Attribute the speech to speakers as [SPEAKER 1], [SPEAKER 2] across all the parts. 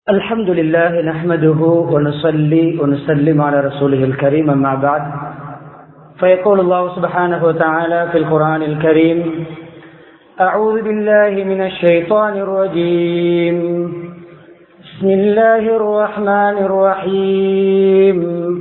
[SPEAKER 1] الحمد لله نحمده ونصلي ونسلم على رسوله الكريم أما بعد فيقول الله سبحانه وتعالى في القرآن الكريم أعوذ بالله من الشيطان الرجيم بسم الله الرحمن الرحيم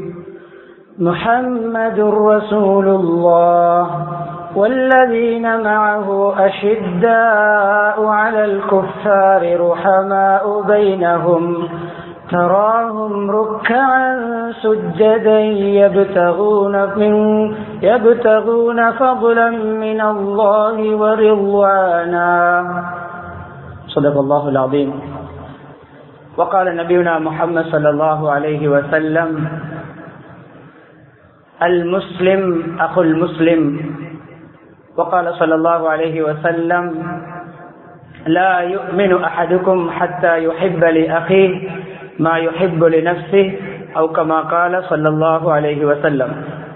[SPEAKER 1] محمد رسول الله والذين معه أشداء على الكفار رحماء بينهم تراهم ركعا سجدا يبتغون من يبتغون فضلا من الله ورضوانا صدق الله العظيم وقال نبينا محمد صلى الله عليه وسلم المسلم أخو المسلم وقال صلى الله عليه وسلم لا يؤمن أحدكم حتى يحب لأخيه ما يحب لنفسه أو كما قال صلى الله عليه وسلم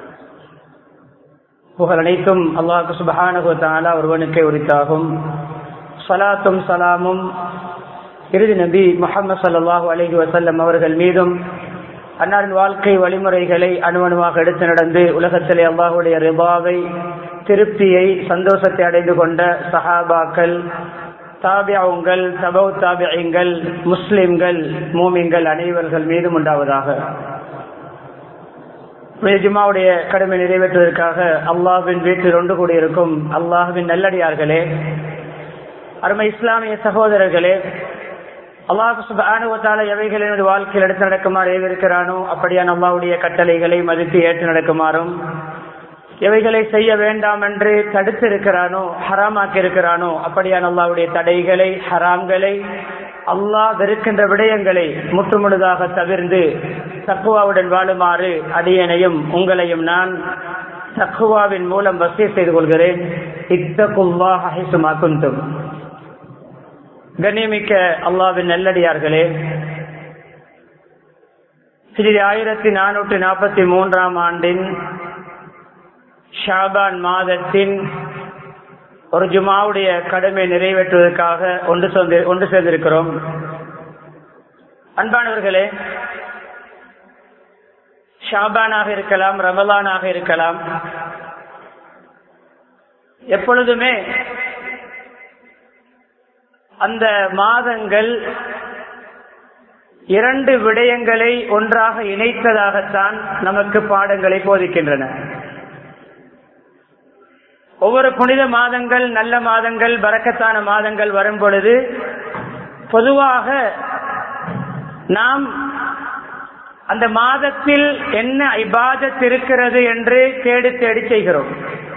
[SPEAKER 1] புகழ் அனைத்தும் அல்லாஹு சுபஹானகு தாலா ஒருவனுக்கே உரித்தாகும் சலாத்தும் சலாமும் இறுதி நபி முகமது சல்லாஹூ அலஹி வசல்லம் அவர்கள் மீதும் அன்னாரின் வாழ்க்கை வழிமுறைகளை அணுவணுவாக எடுத்து நடந்து உலகத்திலே அல்லாஹுடைய ரிபாவை திருப்தியை சந்தோஷத்தை அடைந்து கொண்ட சஹாபாக்கள் தாபியாவுங்கள் தபவு தாபியங்கள் முஸ்லிம்கள் மூமிங்கள் அனைவர்கள் மீதும் உண்டாவதாக ஜுமாவுடைய கடமை நிறைவேற்றுவதற்காக அல்லாஹின் வீட்டில் ஒன்று கூடியிருக்கும் அல்லாஹுவின் நல்லடியார்களே அருமை இஸ்லாமிய சகோதரர்களே அல்லாஹு சுபானுவத்தால எவைகள் எனது வாழ்க்கையில் எடுத்து நடக்குமாறு ஏவிருக்கிறானோ அப்படியான அல்லாவுடைய கட்டளைகளை மதித்து ஏற்று நடக்குமாறும் எவைகளை செய்ய வேண்டாம் என்று தடுத்து இருக்கிறானோ ஹராமாக்கி இருக்கிறானோ அப்படியான அல்லாவுடைய தடைகளை ஹராம்களை அல்லாஹ் வெறுக்கின்ற விடயங்களை முற்றுமுழுதாக தவிர்ந்து தக்குவாவுடன் வாழுமாறு அடியனையும் உங்களையும் நான் தக்குவாவின் மூலம் வசிய செய்து கொள்கிறேன் இத்தகுல்லா ஹிசுமா குந்தும் கண்ணியமிக்க அல்லாவின் நல்லடியார்களே ஸ்ரீ ஆயிரத்தி நானூற்றி நாற்பத்தி மூன்றாம் ஆண்டின் ஷாபான் மாதத்தின் ஒரு ஜுமாவுடைய கடமை நிறைவேற்றுவதற்காக ஒன்று சேர்ந்து ஒன்று சேர்ந்திருக்கிறோம் அன்பானவர்களே ஷாபானாக இருக்கலாம் ரமலானாக இருக்கலாம் எப்பொழுதுமே அந்த மாதங்கள் இரண்டு விடயங்களை ஒன்றாக இணைத்ததாகத்தான் நமக்கு பாடங்களை போதிக்கின்றன ஒவ்வொரு புனித மாதங்கள் நல்ல மாதங்கள் பறக்கத்தான மாதங்கள் வரும் பொழுது பொதுவாக நாம் அந்த மாதத்தில் என்ன இபாதத் இருக்கிறது என்று தேடி தேடி செய்கிறோம்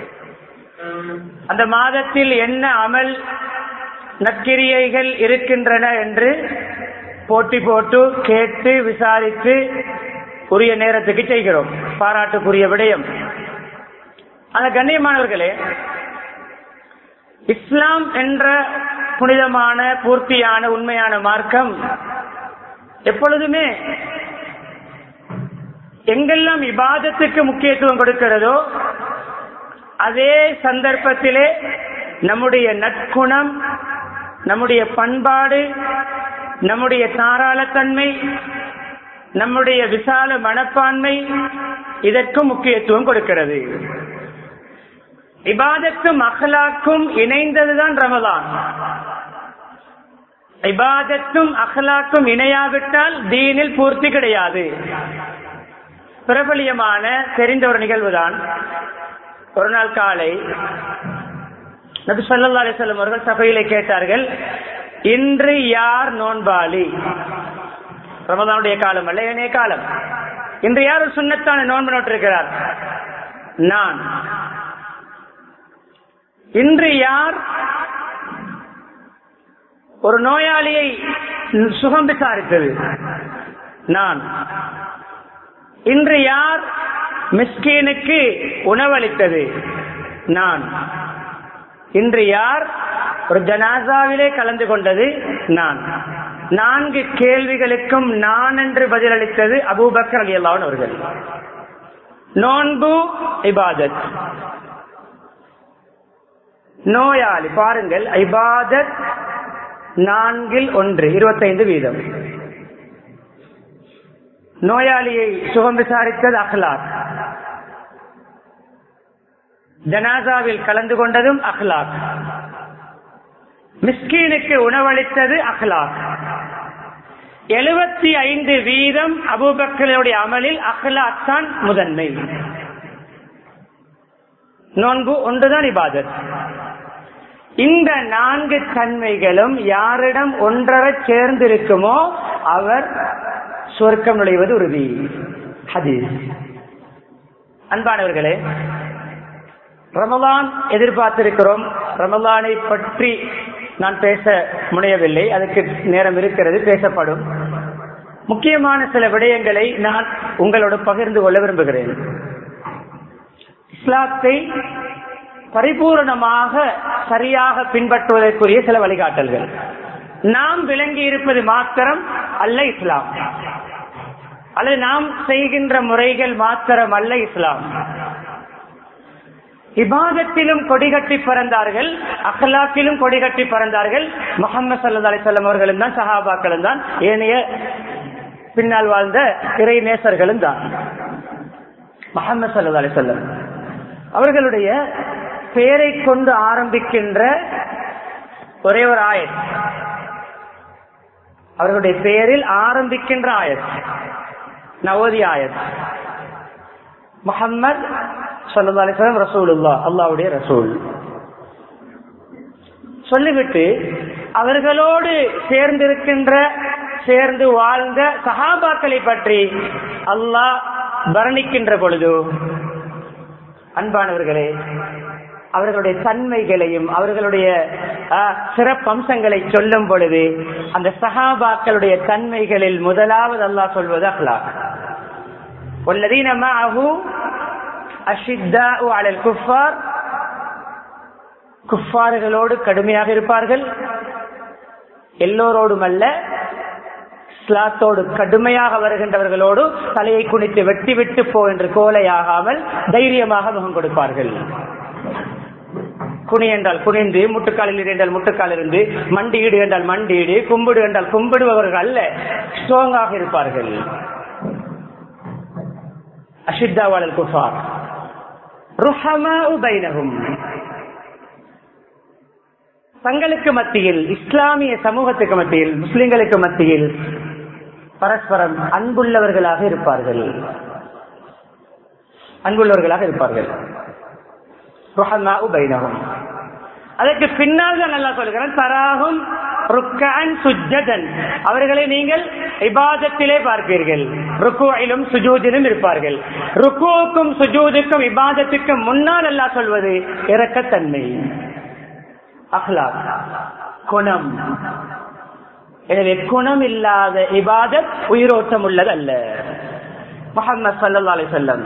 [SPEAKER 1] அந்த மாதத்தில் என்ன அமல் நற்கிரியைகள் இருக்கின்றன என்று போட்டி போட்டு கேட்டு விசாரித்து உரிய நேரத்துக்கு செய்கிறோம் பாராட்டுக்குரிய விடயம் அந்த கண்ணியமானவர்களே இஸ்லாம் என்ற புனிதமான பூர்த்தியான உண்மையான மார்க்கம் எப்பொழுதுமே எங்கெல்லாம் இபாதத்துக்கு முக்கியத்துவம் கொடுக்கிறதோ அதே சந்தர்ப்பத்திலே நம்முடைய நற்குணம் நம்முடைய பண்பாடு நம்முடைய தாராளத்தன்மை நம்முடைய விசால மனப்பான்மை இதற்கும் முக்கியத்துவம் கொடுக்கிறது இபாதத்தும் அகலாக்கும் இணைந்ததுதான் ரமதான் இபாதத்தும் அகலாக்கும் இணையாவிட்டால் தீனில் பூர்த்தி கிடையாது பிரபலியமான தெரிந்த ஒரு நிகழ்வுதான் ஒரு நாள் காலை நபி சொல்லா அலிசல்லம் அவர்கள் சபையிலே கேட்டார்கள் இன்று யார் நோன்பாளி ரமதானுடைய காலம் அல்ல ஏனைய காலம் இன்று யார் ஒரு சுண்ணத்தான நோன்பு நோட்டிருக்கிறார் நான் இன்று யார் ஒரு நோயாளியை சுகம் விசாரித்தது நான் இன்று யார் மிஸ்கீனுக்கு உணவளித்தது நான் இன்று யார் ஒரு ஜனாசாவிலே கலந்து கொண்டது நான் நான்கு கேள்விகளுக்கும் நான் என்று பதிலளித்தது அபூபக்கர் அலி அல்லாவன் அவர்கள் நோன்பு இபாதத் நோயாளி பாருங்கள் ஐபாதத் நான்கில் ஒன்று இருபத்தைந்து வீதம் நோயாளியை சுகம் விசாரித்தது அஹ்லாக் ஜனாசாவில் கலந்து கொண்டதும் அஹ்லாக் மிஸ்கீனுக்கு உணவளித்தது அஹ்லாக் எழுபத்தி ஐந்து வீதம் அபூபக்கருடைய அமலில் அஹ்லாக் தான் முதன்மை நோன்பு ஒன்றுதான் இபாதத் இந்த நான்கு தன்மைகளும் யாரிடம் ஒன்றரை சேர்ந்திருக்குமோ அவர் சொர்க்கம் நுழைவது உறுதி ஹதீஸ் அன்பானவர்களே ரமலான் எதிர்பார்த்திருக்கிறோம் ரமலானை பற்றி நான் பேச முனையவில்லை அதுக்கு நேரம் இருக்கிறது பேசப்படும் முக்கியமான சில விடயங்களை நான் உங்களோடு பகிர்ந்து கொள்ள விரும்புகிறேன் இஸ்லாத்தை பரிபூரணமாக சரியாக பின்பற்றுவதற்குரிய சில வழிகாட்டல்கள் நாம் விளங்கி இருப்பது மாத்திரம் அல்ல இஸ்லாம் அல்லது நாம் செய்கின்ற முறைகள் மாத்திரம் அல்ல இஸ்லாம் இபாதத்திலும் கொடிகட்டி பிறந்தார்கள் அகலாக்கிலும் கொடிகட்டி பிறந்தார்கள் முகமது சல்லா அலிசல்லம் அவர்களும் தான் சஹாபாக்களும் தான் ஏனைய பின்னால் வாழ்ந்த இறை நேசர்களும் தான் முகமது சல்லா அலிசல்லம் அவர்களுடைய பெயரை கொண்டு ஆரம்பிக்கின்ற ஒரே ஒரு ஆயத் அவர்களுடைய பெயரில் ஆரம்பிக்கின்ற ஆயத் நவோதி ஆயத் முகம்மது சொல்லா அலிஸ்லாம் ரசூலுல்லா அல்லாவுடைய ரசூல் சொல்லிவிட்டு அவர்களோடு சேர்ந்திருக்கின்ற சேர்ந்து வாழ்ந்த சஹாபாக்களை பற்றி அல்லாஹ் வர்ணிக்கின்ற பொழுது அன்பானவர்களே அவர்களுடைய தன்மைகளையும் அவர்களுடைய சிறப்பம்சங்களை சொல்லும் பொழுது அந்த சஹாபாக்களுடைய தன்மைகளில் முதலாவது அல்லாஹ் சொல்வது அஹ்லாக் والذين معه அஷித்தாஉ அலல் குஃபார் குஃபார்களோடு கடுமையாக இருப்பார்கள் எல்லோரோடும் அல்ல இஸ்லாத்தோடு கடுமையாக வருகின்றவர்களோடு தலையை குனித்து வெட்டி விட்டு போ என்று கோலையாகாமல் தைரியமாக முகம் கொடுப்பார்கள் குனி என்றால் குனிந்து முட்டுக்காலில் என்றால் முட்டுக்கால் இருந்து மண்டியீடு என்றால் மண்டியீடு கும்பிடு என்றால் கும்பிடுபவர்கள் அல்ல ஸ்ட்ராங்காக இருப்பார்கள் அஷித்தாவாளல் குஃபார் தங்களுக்கு மத்தியில் இஸ்லாமிய சமூகத்துக்கு மத்தியில் முஸ்லிம்களுக்கு மத்தியில் பரஸ்பரம் அன்புள்ளவர்களாக இருப்பார்கள் அன்புள்ளவர்களாக இருப்பார்கள் அதற்கு பின்னால் தான் நல்லா சொல்கிறேன் தராகும் சுஜதன் அவர்களை நீங்கள் இபாதத்திலே பார்ப்பீர்கள் ருக்குவிலும் சுஜூதிலும் இருப்பார்கள் ருக்குவுக்கும் சுஜூதுக்கும் இபாதத்துக்கும் முன்னால் அல்லா சொல்வது இறக்கத்தன்மை அஹ்லாக் குணம் எனவே குணம் இல்லாத இபாதத் உயிரோட்டம் உள்ளது அல்ல முகமது சல்லா அலி சொல்லம்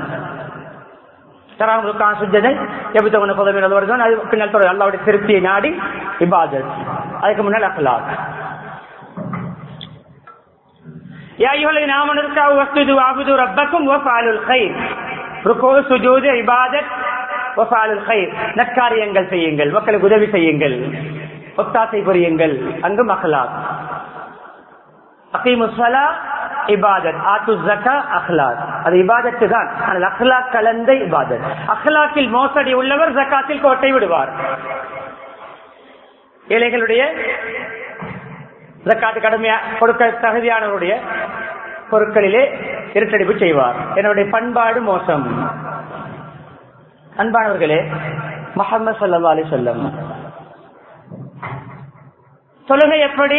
[SPEAKER 1] அல்லாவுடைய திருப்தியை நாடி இபாதத் அதுக்கு முன்னால் அஹ்லாக் يا أيها الذين آمنوا اركعوا واسجدوا واعبدوا ربكم وافعلوا الخير ركوع سجود عبادة وافعلوا الخير நற்காரியங்கள் செய்யுங்கள் மக்களுக்கு உதவி செய்யுங்கள் ஒத்தாசை புரியுங்கள் அங்கு அஹ்லாக் அகீமு ஸலா இபாதத் ஆத்து ஜக்கா அஹ்லாக் அது இபாதத்து தான் ஆனால் அஹ்லாக் கலந்த இபாதத் அஹ்லாக்கில் மோசடி உள்ளவர் ஜக்காத்தில் கோட்டை விடுவார் ஏழைகளுடைய ஜக்காத்து கடுமையா கொடுக்க தகுதியானவருடைய பொருட்களிலே இருட்டடிப்பு செய்வார் என்னுடைய பண்பாடு மோசம் அன்பானவர்களே முகமது சல்லா அலி சொல்லம் தொழுகை எப்படி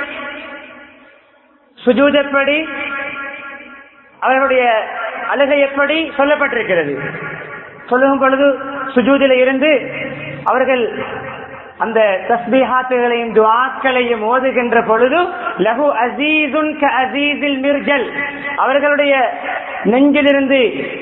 [SPEAKER 1] சுஜூத் எப்படி அவர்களுடைய அழுகை எப்படி சொல்லப்பட்டிருக்கிறது சொல்லும் பொழுது சுஜூதில இருந்து அவர்கள் அந்த தஸ்பிஹாத்துகளையும் துவாக்களையும் ஓதுகின்ற பொழுது லகு அசீசுன் அசீசில் மிர்ஜல் அவர்களுடைய நெஞ்சிலிருந்து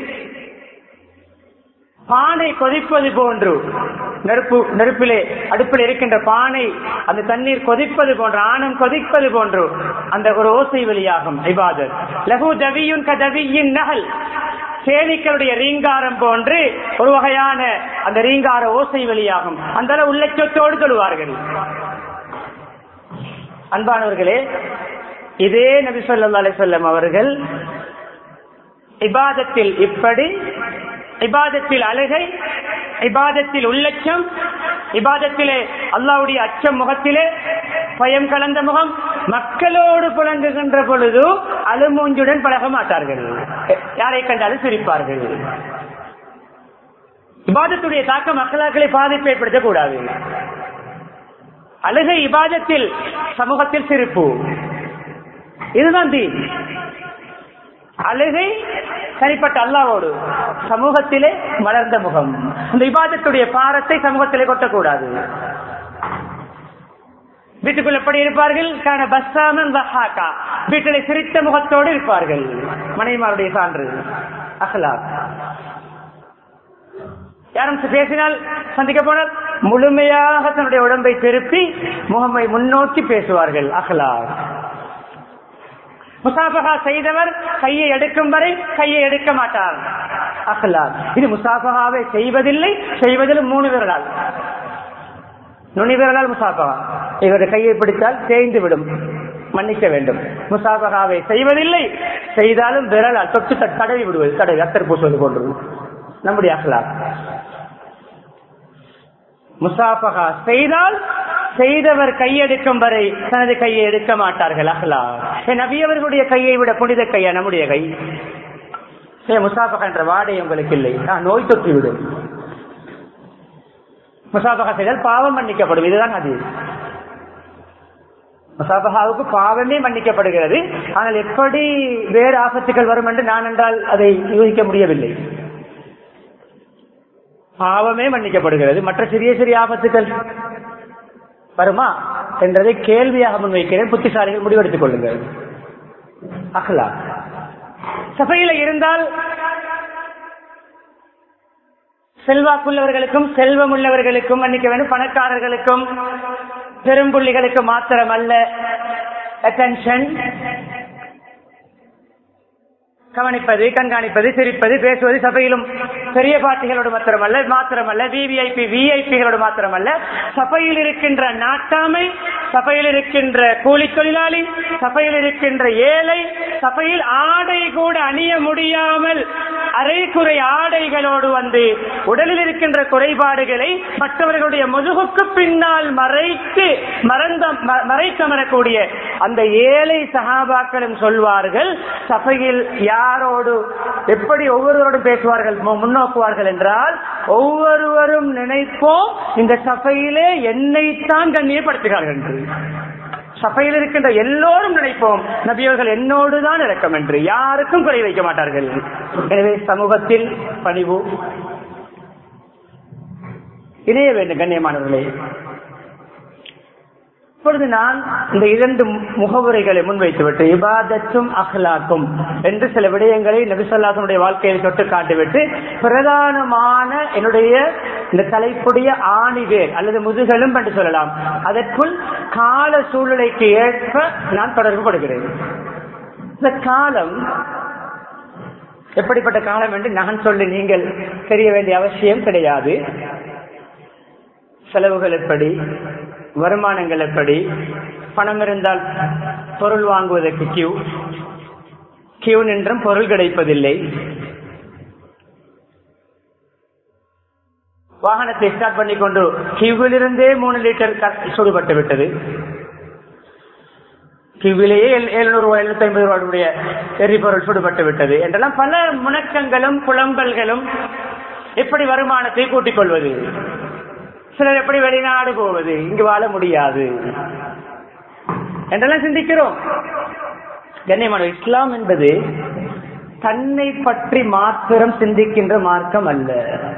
[SPEAKER 1] பானை கொதிப்பது போன்று நெருப்பு நெருப்பிலே அடுப்பில் இருக்கின்ற பானை அந்த தண்ணீர் கொதிப்பது போன்று ஆணம் கொதிப்பது போன்று அந்த ஒரு ஓசை வெளியாகும் இபாதத் லகு தவியுன் கதவியின் நகல் சேனிக்களுடைய ரீங்காரம் போன்று ஒரு வகையான அந்த ரீங்கார ஓசை வெளியாகும் அந்த உள்ளச்சத்தோடு தொழுவார்கள் அன்பானவர்களே இதே நபி சொல்லா அலிசல்லம் அவர்கள் இபாதத்தில் இப்படி இபாதத்தில் அழுகை இபாதத்தில் உள்ளச்சம் இபாதத்திலே அல்லாவுடைய அச்சம் முகத்திலே பயம் கலந்த முகம் மக்களோடு புழங்குகின்ற பொழுது அலுமூஞ்சுடன் பழக மாட்டார்கள் யாரை கண்டாலும் சிரிப்பார்கள் இபாதத்துடைய தாக்கம் மக்களாக்களை பாதிப்பு ஏற்படுத்தக் கூடாது அழுகை இபாதத்தில் சமூகத்தில் சிரிப்பு இதுதான் தீ அழுகை தனிப்பட்ட அல்லாவோடு சமூகத்திலே மலர்ந்த முகம் இந்த இபாதத்துடைய பாரத்தை சமூகத்திலே கொட்டக்கூடாது வீட்டுக்குள் எப்படி இருப்பார்கள் காண பஸ்ஸாமன் வஹாக்கா வீட்டிலே சிரித்த முகத்தோடு இருப்பார்கள் மனைவிமாருடைய சான்று அகலாக் யாரும் பேசினால் சந்திக்க போனால் முழுமையாக தன்னுடைய உடம்பை திருப்பி முகமை முன்னோக்கி பேசுவார்கள் அகலாக் முசாபகா செய்தவர் கையை எடுக்கும் வரை கையை எடுக்க மாட்டார் அகலாக் இது முசாபகாவை செய்வதில்லை செய்வதிலும் மூணு விரலால் நுனி விரலால் முசாபகா இவருடைய கையை பிடித்தால் தேய்ந்து விடும் மன்னிக்க வேண்டும் முசாபகாவை செய்வதில்லை செய்தாலும் விரலால் தொட்டு தடவி விடுவது தடவி அத்தர் பூசுவது போன்றது நம்முடைய அகலாக் முசாபகா செய்தால் செய்தவர் கையெடுக்கும் வரை தனது கையை எடுக்க மாட்டார்கள் அஹ்லா நபியவர்களுடைய கையை விட புனித கையா நம்முடைய கை முசாபகா என்ற வாடை உங்களுக்கு இல்லை நோய் தொற்று விடும் முசாபகா செய்தால் பாவம் மன்னிக்கப்படும் இதுதான் அது முசாபகாவுக்கு பாவமே மன்னிக்கப்படுகிறது ஆனால் எப்படி வேறு ஆபத்துகள் வரும் என்று நான் என்றால் அதை யூகிக்க முடியவில்லை பாவமே மன்னிக்கப்படுகிறது மற்ற சிறிய சிறிய ஆபத்துகள் வருமா என்றதை கேள்வியாக முன்வைக்கிறேன் புத்திசாலிகள் முடிவெடுத்துக் கொள்ளுங்கள் அஹ்லா சபையில இருந்தால் செல்வாக்குள்ளவர்களுக்கும் செல்வம் உள்ளவர்களுக்கும் மன்னிக்க வேண்டும் பணக்காரர்களுக்கும் பெரும்புள்ளிகளுக்கு மாத்திரம் அல்ல அட்டென்ஷன் கவனிப்பது கண்காணிப்பது சிரிப்பது பேசுவது சபையிலும் பெரிய பார்ட்டிகளோடு மாத்திரமல்ல மாத்திரமல்ல விவிஐபி விஐபிகளோடு மாத்திரமல்ல சபையில் இருக்கின்ற நாட்டாமை சபையில் இருக்கின்ற கூலி தொழிலாளி சபையில் இருக்கின்ற ஏழை சபையில் ஆடை கூட அணிய முடியாமல் அரைக்குறை ஆடைகளோடு வந்து உடலில் இருக்கின்ற குறைபாடுகளை மற்றவர்களுடைய முதுகுக்கு பின்னால் மறைத்து மறந்த மறைக்கமரக்கூடிய அந்த ஏழை சகாபாக்களும் சொல்வார்கள் சபையில் யாரோடு எப்படி ஒவ்வொருவரோடும் பேசுவார்கள் முன்னோக்குவார்கள் என்றால் ஒவ்வொருவரும் நினைப்போம் இந்த சபையிலே என்னைத்தான் கண்ணியப்படுத்துகிறார்கள் என்று சபையில் இருக்கின்ற எல்லோரும் நினைப்போம் நபியவர்கள் என்னோடு தான் இறக்கம் என்று யாருக்கும் குறை வைக்க மாட்டார்கள் எனவே சமூகத்தில் பணிவு இணைய வேண்டும் கண்ணியமானவர்களே இப்பொழுது நான் இந்த இரண்டு முகவுரைகளை முன்வைத்துவிட்டு இபாதத்தும் அஹ்லாக்கும் என்று சில விடயங்களை நபிசல்லாசனுடைய வாழ்க்கையில் தொட்டு காட்டிவிட்டு பிரதானமான என்னுடைய இந்த தலைப்புடைய ஆணிவேர் அல்லது முதுகெலும் என்று சொல்லலாம் அதற்குள் கால சூழ்நிலைக்கு ஏற்ப நான் தொடர்பு படுகிறேன் இந்த காலம் எப்படிப்பட்ட காலம் என்று நான் சொல்லி நீங்கள் தெரிய வேண்டிய அவசியம் கிடையாது செலவுகள் எப்படி வருமானங்கள் எப்படி பணம் இருந்தால் பொருள் வாங்குவதற்கு கியூ கியூ நின்றும் பொருள் கிடைப்பதில்லை வாகனத்தை ஸ்டார்ட் பண்ணி கொண்டு கியூவிலிருந்தே மூணு லிட்டர் சுடுபட்டு விட்டது கியூவிலேயே எழுநூறு ரூபாய் எழுநூத்தி ஐம்பது ரூபாயுடைய எரிபொருள் சுடுபட்டு விட்டது என்றெல்லாம் பல முணக்கங்களும் புலம்பல்களும் எப்படி வருமானத்தை கூட்டிக் கொள்வது சிலர் எப்படி வெளிநாடு போவது இங்கு வாழ முடியாது என்றெல்லாம் சிந்திக்கிறோம் கண்ணியமான இஸ்லாம் என்பது தன்னை பற்றி மாத்திரம் சிந்திக்கின்ற மார்க்கம் அல்ல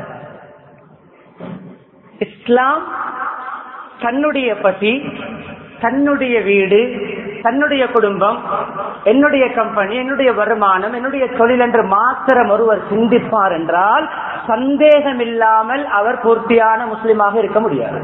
[SPEAKER 1] இஸ்லாம் தன்னுடைய பசி தன்னுடைய வீடு தன்னுடைய குடும்பம் என்னுடைய கம்பெனி என்னுடைய வருமானம் என்னுடைய தொழில் என்று மாத்திரம் ஒருவர் சிந்திப்பார் என்றால் சந்தேகம் இல்லாமல் அவர் பூர்த்தியான முஸ்லிமாக இருக்க முடியாது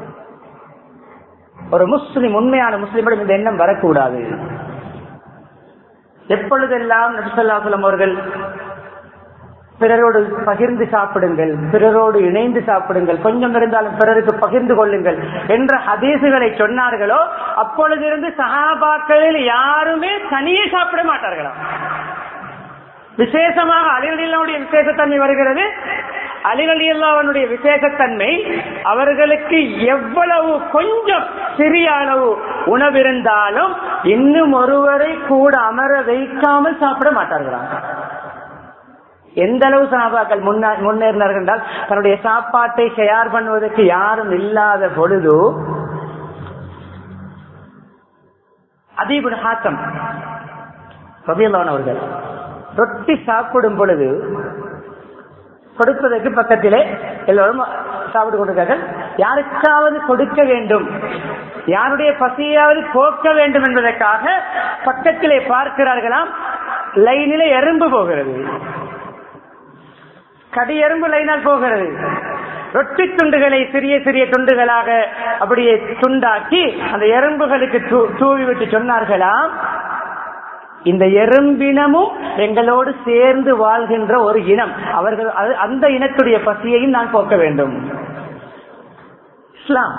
[SPEAKER 1] ஒரு முஸ்லிம் உண்மையான முஸ்லிமிடம் இந்த எண்ணம் வரக்கூடாது எப்பொழுதெல்லாம் நபிசல்லாசலம் அவர்கள் பிறரோடு பகிர்ந்து சாப்பிடுங்கள் பிறரோடு இணைந்து சாப்பிடுங்கள் கொஞ்சம் இருந்தாலும் பிறருக்கு பகிர்ந்து கொள்ளுங்கள் என்ற ஹதீசுகளை சொன்னார்களோ அப்பொழுதிருந்து சகாபாக்களில் யாருமே தனியே சாப்பிட மாட்டார்களாம் விசேஷமாக அலிரலியல்லாவுடைய விசேஷத்தன்மை வருகிறது அலிரலியல்லாவனுடைய விசேஷத்தன்மை அவர்களுக்கு எவ்வளவு கொஞ்சம் சிறிய அளவு உணவிருந்தாலும் இன்னும் ஒருவரை கூட அமர வைக்காமல் சாப்பிட மாட்டார்களாம் எந்த அளவு சாபாக்கள் முன்னேறினார்கள் என்றால் தன்னுடைய சாப்பாட்டை தயார் பண்ணுவதற்கு யாரும் இல்லாத பொழுது அதீபுன் ஹாத்தம் ரபியல்லான் அவர்கள் ரொட்டி சாப்பிடும் பொழுது கொடுப்பதற்கு பக்கத்திலே எல்லோரும் சாப்பிட்டு கொண்டிருக்கார்கள் யாருக்காவது கொடுக்க வேண்டும் யாருடைய பசியாவது போக்க வேண்டும் என்பதற்காக பக்கத்திலே பார்க்கிறார்களாம் லைனிலே எறும்பு போகிறது கடி எறும்பு லைனால் போகிறது ரொட்டி துண்டுகளை சிறிய சிறிய துண்டுகளாக அப்படியே துண்டாக்கி அந்த எறும்புகளுக்கு தூவி விட்டு சொன்னார்களாம் இந்த எறும்பினமும் எங்களோடு சேர்ந்து வாழ்கின்ற ஒரு இனம் அவர்கள் அந்த இனத்துடைய பசியையும் நான் போக்க வேண்டும் இஸ்லாம்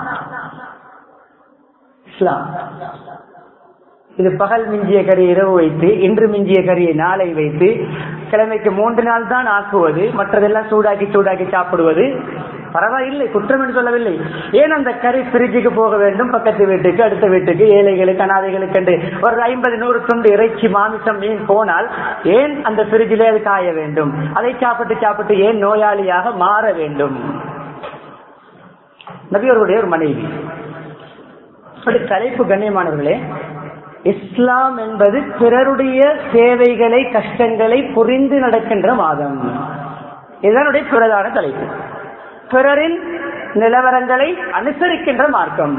[SPEAKER 1] இஸ்லாம் இது பகல் மிஞ்சிய கறி இரவு வைத்து இன்று மிஞ்சிய கறியை நாளை வைத்து கிழமைக்கு மூன்று நாள் தான் ஆக்குவது மற்றதெல்லாம் சூடாக்கி சூடாக்கி சாப்பிடுவது பரவாயில்லை குற்றம் என்று சொல்லவில்லை ஏன் அந்த கறி பிரிட்ஜுக்கு போக வேண்டும் பக்கத்து வீட்டுக்கு அடுத்த வீட்டுக்கு ஏழைகளுக்கு அனாதைகளுக்கு என்று ஒரு ஐம்பது நூறு துண்டு இறைச்சி மாமிசம் மீன் போனால் ஏன் அந்த பிரிட்ஜிலே அது காய வேண்டும் அதை சாப்பிட்டு சாப்பிட்டு ஏன் நோயாளியாக மாற வேண்டும் நபியவர்களுடைய ஒரு மனைவி தலைப்பு கண்ணியமானவர்களே இஸ்லாம் என்பது பிறருடைய சேவைகளை கஷ்டங்களை புரிந்து நடக்கின்ற மாதம் இதனுடைய பிரதான தலைப்பு பிறரின் நிலவரங்களை அனுசரிக்கின்ற மார்க்கம்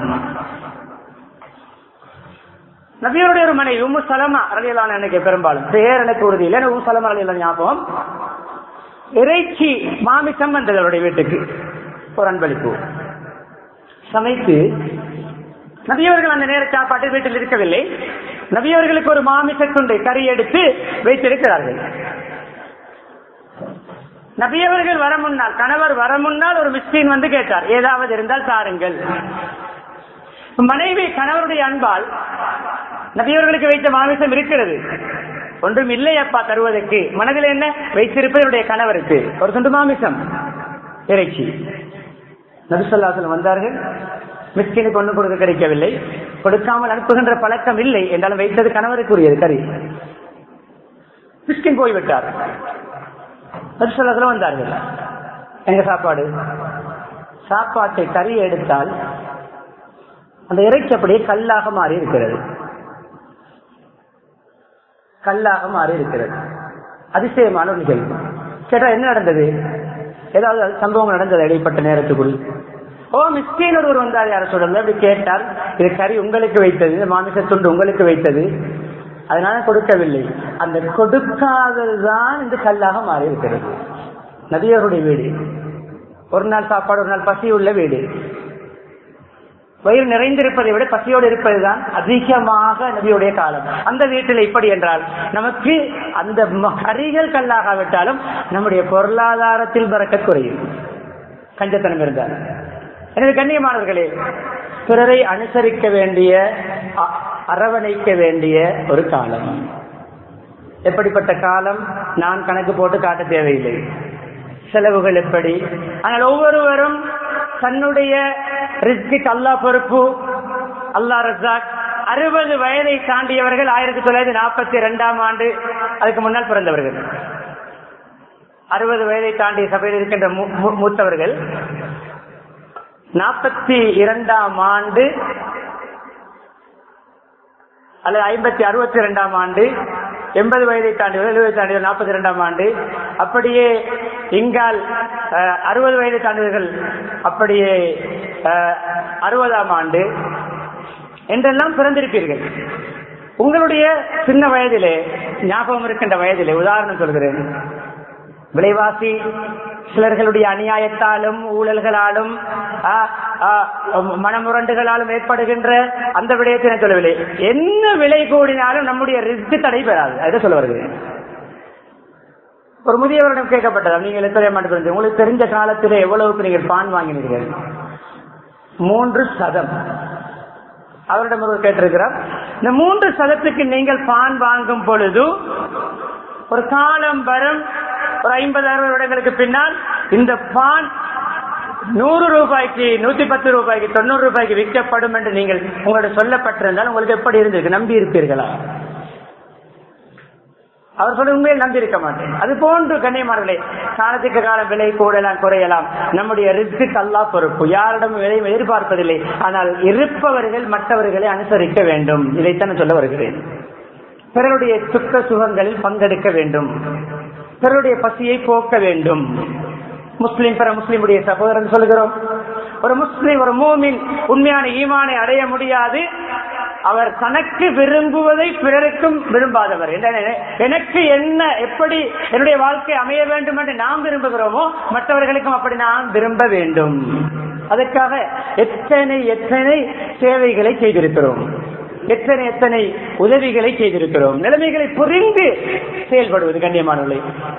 [SPEAKER 1] நபியருடைய ஒரு மனைவி உம்மு சலமா அறையலான எனக்கு பெரும்பாலும் பேர் எனக்கு உறுதி இல்லை உம் சலமா அறையலாம் ஞாபகம் இறைச்சி மாமிசம் வந்தது அவருடைய வீட்டுக்கு ஒரு அன்பளிப்பு சமைத்து நபியவர்கள் அந்த நேர சாப்பாட்டு வீட்டில் இருக்கவில்லை நபியவர்களுக்கு ஒரு மாமிச துண்டை கறி எடுத்து வைத்திருக்கிறார்கள் நபியவர்கள் வர முன்னால் கணவர் வர முன்னால் ஒரு மிஸ்கின் வந்து கேட்டார் ஏதாவது இருந்தால் தாருங்கள் மனைவி கணவருடைய அன்பால் நபியவர்களுக்கு வைத்த மாமிசம் இருக்கிறது ஒன்றும் இல்லை அப்பா தருவதற்கு மனதில் என்ன வைத்திருப்பது கணவருக்கு ஒரு துண்டு மாமிசம் இறைச்சி நபிசல்லாசல் வந்தார்கள் மிஸ்கினுக்கு ஒன்று கொடுக்க கிடைக்கவில்லை கொடுக்காமல் அனுப்புகின்ற பழக்கம் இல்லை என்றாலும் வைத்தது கணவருக்குரியது கறி மிஸ்கின் போய்விட்டார் நபிசல்லாசலம் வந்தார்கள் எங்க சாப்பாடு சாப்பாட்டை கறி எடுத்தால் அந்த இறைச்சி அப்படியே கல்லாக மாறி இருக்கிறது கல்லாக மாறி இருக்கிறது அதிசயமான ஒரு நிகழ்வு கேட்டா என்ன நடந்தது ஏதாவது சம்பவம் நடந்தது இடைப்பட்ட நேரத்துக்குள் ஓ மிஸ்கீன் ஒருவர் வந்தார் யார சொல்றது அப்படி கேட்டார் இது கறி உங்களுக்கு வைத்தது இந்த மாமிச துண்டு உங்களுக்கு வைத்தது அதனால கொடுக்கவில்லை அந்த கொடுக்காததுதான் இந்த கல்லாக மாறி இருக்கிறது நதியருடைய வீடு ஒரு நாள் சாப்பாடு ஒரு நாள் பசி உள்ள வீடு வயிறு நிறைந்திருப்பதை விட பசியோடு இருப்பதுதான் அதிகமாக நபியுடைய காலம் அந்த வீட்டில் இப்படி என்றால் நமக்கு அந்த கரிகள் கல்லாகாவிட்டாலும் நம்முடைய பொருளாதாரத்தில் பறக்க குறையும் கஞ்சத்தனம் இருந்தால் எனவே கண்ணியமானவர்களே பிறரை அனுசரிக்க வேண்டிய அரவணைக்க வேண்டிய ஒரு காலம் எப்படிப்பட்ட காலம் நான் கணக்கு போட்டு காட்ட தேவையில்லை செலவுகள் எப்படி ஆனால் ஒவ்வொருவரும் தன்னுடைய ரிஸ்கிக் அல்லா பொறுப்பு அல்லா ரசாக் அறுபது வயதை தாண்டியவர்கள் ஆயிரத்தி தொள்ளாயிரத்தி நாற்பத்தி இரண்டாம் ஆண்டு அதுக்கு முன்னால் பிறந்தவர்கள் அறுபது வயதை தாண்டிய சபையில் இருக்கின்ற மூத்தவர்கள் நாற்பத்தி இரண்டாம் ஆண்டு அல்லது ஐம்பத்தி அறுபத்தி இரண்டாம் ஆண்டு எண்பது வயதை தாண்டியவர் எழுபது தாண்டியவர் நாற்பத்தி இரண்டாம் ஆண்டு அப்படியே இங்கால் அறுபது வயதை தாண்டியவர்கள் அப்படியே அறுபதாம் ஆண்டு என்றெல்லாம் பிறந்திருப்பீர்கள் உங்களுடைய சின்ன வயதிலே ஞாபகம் இருக்கின்ற வயதிலே உதாரணம் சொல்கிறேன் விலைவாசி சிலர்களுடைய அநியாயத்தாலும் ஊழல்களாலும் மனமுரண்டுகளாலும் ஏற்படுகின்ற அந்த விடயத்தை நான் சொல்லவில்லை என்ன விலை கூடினாலும் நம்முடைய ரிஸ்க் தடைபெறாது அதை சொல்ல வருகிறேன் ஒரு முதியவரிடம் கேட்கப்பட்டதா நீங்கள் எத்தனை மாட்டு உங்களுக்கு தெரிஞ்ச காலத்திலே எவ்வளவுக்கு நீங்கள் பான் வாங்கினீர்கள் மூன்று சதம் அவரிடம் ஒருவர் கேட்டிருக்கிறார் இந்த மூன்று சதத்துக்கு நீங்கள் பான் வாங்கும் பொழுது ஒரு காலம் வரும் ஒரு ஐம்பது அறுபது வருடங்களுக்கு பின்னால் இந்த பான் நூறு ரூபாய்க்கு நூத்தி பத்து ரூபாய்க்கு தொண்ணூறு ரூபாய்க்கு விற்கப்படும் என்று நீங்கள் உங்களோட சொல்லப்பட்டிருந்தால் உங்களுக்கு எப்படி இருந்திருக்கு நம்பி இருப்பீர்களா அவர் சொல்ல உண்மையில் நம்பி இருக்க மாட்டேன் அது போன்று கண்ணியமார்களே காலத்துக்கு காலம் விலை கூடலாம் குறையலாம் நம்முடைய ரிஸ்க்கு அல்லா பொறுப்பு யாரிடம் எதையும் எதிர்பார்ப்பதில்லை ஆனால் இருப்பவர்கள் மற்றவர்களை அனுசரிக்க வேண்டும் இதைத்தான் சொல்ல வருகிறேன் பிறருடைய சுக்க சுகங்களில் பங்கெடுக்க வேண்டும் பிறருடைய பசியை போக்க வேண்டும் முஸ்லிம் பிற முஸ்லிமுடைய சகோதரன் சொல்கிறோம் ஒரு முஸ்லிம் ஒரு மூமின் உண்மையான ஈமானை அடைய முடியாது அவர் தனக்கு விரும்புவதை பிறருக்கும் விரும்பாதவர் எனக்கு என்ன எப்படி என்னுடைய வாழ்க்கை அமைய வேண்டும் என்று நாம் விரும்புகிறோமோ மற்றவர்களுக்கும் அப்படி நாம் விரும்ப வேண்டும் அதற்காக எத்தனை எத்தனை சேவைகளை செய்திருக்கிறோம் எத்தனை எத்தனை உதவிகளை செய்திருக்கிறோம் நிலைமைகளை புரிந்து செயல்படுவது கண்ணியமானவர்களை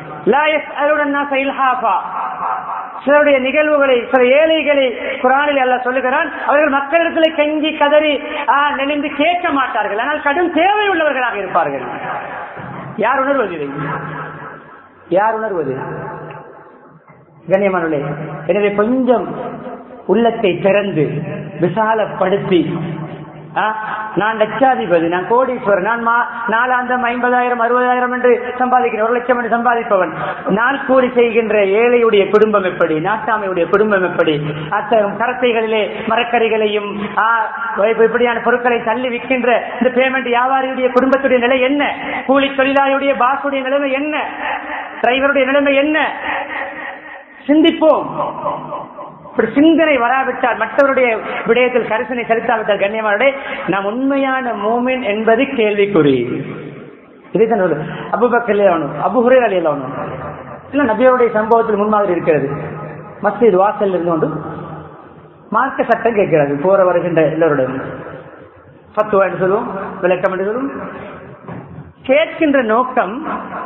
[SPEAKER 1] சிலருடைய நிகழ்வுகளை சில ஏழைகளை குரானில் அல்ல சொல்லுகிறான் அவர்கள் மக்களிடத்தில் கெஞ்சி கதறி நெளிந்து கேட்க மாட்டார்கள் ஆனால் கடும் தேவை உள்ளவர்களாக இருப்பார்கள் யார் உணர்வது இதை யார் உணர்வது கண்ணியமானே எனவே கொஞ்சம் உள்ளத்தை திறந்து விசாலப்படுத்தி நான் லட்சாதிபதி நான் கோடீஸ்வரர் நான் நாலாந்தம் ஐம்பதாயிரம் அறுபதாயிரம் என்று சம்பாதிக்கிறேன் ஒரு லட்சம் என்று சம்பாதிப்பவன் நான் கூலி செய்கின்ற ஏழையுடைய குடும்பம் எப்படி நாட்டாமையுடைய குடும்பம் எப்படி கரத்தைகளிலே மரக்கறிகளையும் இப்படியான பொருட்களை தள்ளி விற்கின்ற இந்த பேமெண்ட் வியாபாரியுடைய குடும்பத்துடைய நிலை என்ன கூலி தொழிலாளியுடைய பாசுடைய நிலைமை என்ன டிரைவருடைய நிலைமை என்ன சிந்திப்போம் இப்படி சிந்தனை வராவிட்டால் மற்றவருடைய விடயத்தில் கரிசனை செலுத்தாவிட்டால் கண்ணியமானே நாம் உண்மையான மூமின் என்பது கேள்விக்குறி இதைத்தான் அபுபக்கல்யாணும் அபுஹுரே அலியலானும் இல்ல நபியோடைய சம்பவத்தில் முன்மாதிரி இருக்கிறது மஸ்ஜித் வாசல் இருந்து கொண்டு மார்க்க சட்டம் கேட்கிறது போற வருகின்ற எல்லோருடன் பத்துவா என்று சொல்லுவோம் விளக்கம் என்று சொல்லுவோம் கேட்கின்ற நோக்கம்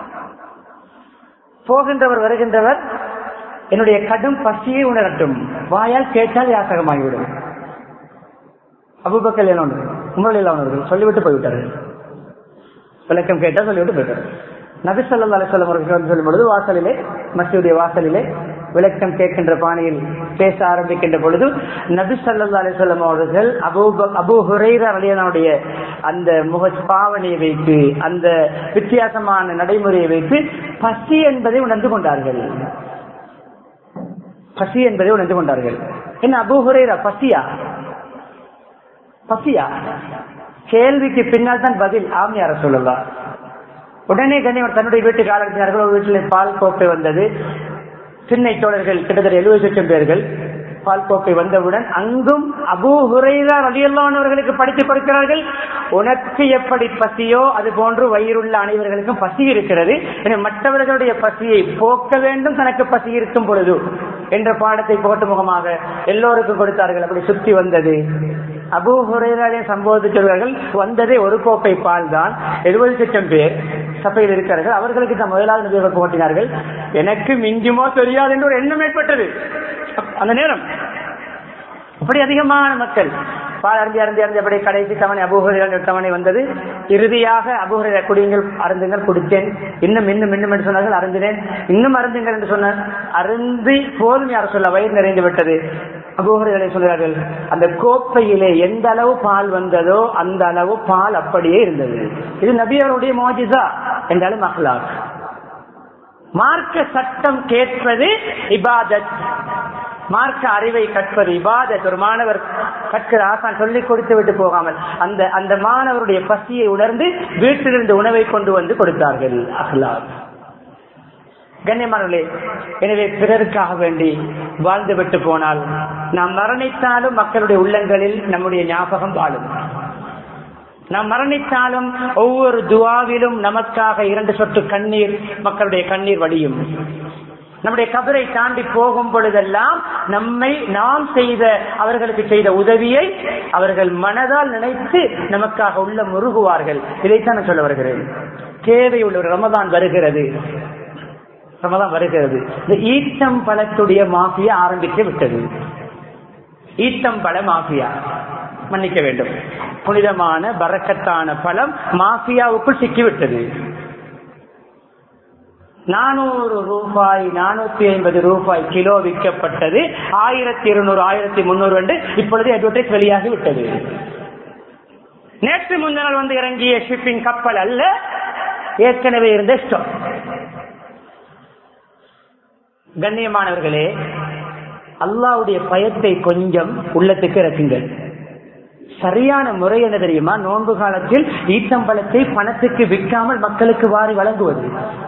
[SPEAKER 1] போகின்றவர் வருகின்றவர் என்னுடைய கடும் பசியை உணரட்டும் வாயால் கேட்டால் யாசகமாகிவிடும் அபுபக்கல் என்ன உமரில் அவனவர்கள் சொல்லிவிட்டு போய்விட்டார்கள் விளக்கம் கேட்டால் சொல்லிவிட்டு போயிட்டார் நபி சொல்லா அலிஸ்லாம் அவர்கள் சொல்லும் பொழுது வாசலிலே மசியுடைய வாசலிலே விளக்கம் கேட்கின்ற பாணியில் பேச ஆரம்பிக்கின்ற பொழுது நபி சல்லா அலிஸ்லாம் அவர்கள் அபு அபு ஹுரைரா அலியனுடைய அந்த முக பாவனையை வைத்து அந்த வித்தியாசமான நடைமுறையை வைத்து பசி என்பதை உணர்ந்து கொண்டார்கள் பசி என்பதை உணர்ந்து கொண்டார்கள் என்ன அபூஹுரேரா பசியா பசியா கேள்விக்கு பின்னால் தான் பதில் ஆமியார சொல்லலாம் உடனே கண்ணியவர் தன்னுடைய வீட்டுக்கு ஆரம்பித்தார்கள் ஒரு வீட்டில் பால் கோப்பை வந்தது சின்ன தோழர்கள் கிட்டத்தட்ட எழுபது லட்சம் பேர்கள் பால் கோப்பை வந்தவுடன் அங்கும் அபூ ஹுரைரா ரலியல்லானவர்களுக்கு படித்துக் கொடுக்கிறார்கள் உனக்கு எப்படி பசியோ அது போன்று வயிறுள்ள அனைவர்களுக்கும் பசி இருக்கிறது மற்றவர்களுடைய பசியை போக்க வேண்டும் தனக்கு பசி இருக்கும் பொழுது என்ற பாடத்தை போட்டு முகமாக எல்லோருக்கும் கொடுத்தார்கள் அப்படி சுற்றி வந்தது அபு ஹுரைராலே சம்பவத்துக்கு வந்ததே ஒரு கோப்பை பால் தான் எழுபது லட்சம் பேர் சபையில் இருக்கிறார்கள் அவர்களுக்கு தான் முதலாவது நபியை போட்டினார்கள் எனக்கு மிஞ்சுமோ தெரியாது என்று ஒரு எண்ணம் ஏற்பட்டது அந்த நேரம் அப்படி அதிகமான மக்கள் பால் அருந்தி அருந்தி அருந்தி அப்படி கடைசி தவணை அபூஹரிகள் தவணை வந்தது இறுதியாக அபூஹர குடியுங்கள் அருந்துங்கள் குடித்தேன் இன்னும் இன்னும் இன்னும் என்று சொன்னார்கள் அருந்தினேன் இன்னும் அருந்துங்கள் என்று சொன்னார் அருந்தி போதும் யார் சொல்ல வயிறு நிறைந்து விட்டது அபூஹரிகளை சொல்கிறார்கள் அந்த கோப்பையிலே எந்த அளவு பால் வந்ததோ அந்த அளவு பால் அப்படியே இருந்தது இது நபியவருடைய மோஜிசா என்றாலும் அஹ்லாக் மார்க்க சட்டம் கேட்பது இபாதத் மார்க்க அறிவை கற்பது இபாதத் ஒரு மாணவர் கற்கிற ஆசான் சொல்லிக் கொடுத்து விட்டு போகாமல் அந்த அந்த மாணவருடைய பசியை உணர்ந்து வீட்டிலிருந்து உணவை கொண்டு வந்து கொடுத்தார்கள் அஹ்லாக் கண்ணியமானவர்களே எனவே பிறருக்காக வேண்டி வாழ்ந்து விட்டு போனால் நாம் மரணித்தாலும் மக்களுடைய உள்ளங்களில் நம்முடைய ஞாபகம் வாழும் நாம் மரணித்தாலும் ஒவ்வொரு துவாவிலும் நமக்காக இரண்டு சொட்டு கண்ணீர் மக்களுடைய கண்ணீர் வடியும் நம்முடைய கபரை தாண்டி போகும் பொழுதெல்லாம் நம்மை நாம் செய்த அவர்களுக்கு செய்த உதவியை அவர்கள் மனதால் நினைத்து நமக்காக உள்ள முருகுவார்கள் இதைத்தான் நான் சொல்ல வருகிறேன் தேவை உள்ள ஒரு ரமதான் வருகிறது ரமதான் வருகிறது இந்த ஈட்டம் பழத்துடைய மாஃபியா ஆரம்பித்து விட்டது ஈட்டம் பழ மாஃபியா மன்னிக்க வேண்டும் புனிதமான பறக்கத்தான பழம் மாஃபியாவுக்குள் சிக்கிவிட்டது நானூறு ரூபாய் நானூத்தி ஐம்பது ரூபாய் கிலோ விற்கப்பட்டது ஆயிரத்தி இருநூறு ஆயிரத்தி முன்னூறு என்று இப்பொழுது அட்வர்டைஸ் வெளியாகி விட்டது நேற்று முந்தினால் வந்து இறங்கிய ஷிப்பிங் கப்பல் அல்ல ஏற்கனவே இருந்த ஸ்டாக் கண்ணியமானவர்களே அல்லாவுடைய பயத்தை கொஞ்சம் உள்ளத்துக்கு இறக்குங்கள் சரியான முறை என்ன தெரியுமா நோன்பு காலத்தில் ஈத்தம்பழத்தை பணத்துக்கு விற்காமல் மக்களுக்கு வாரி வழங்குவது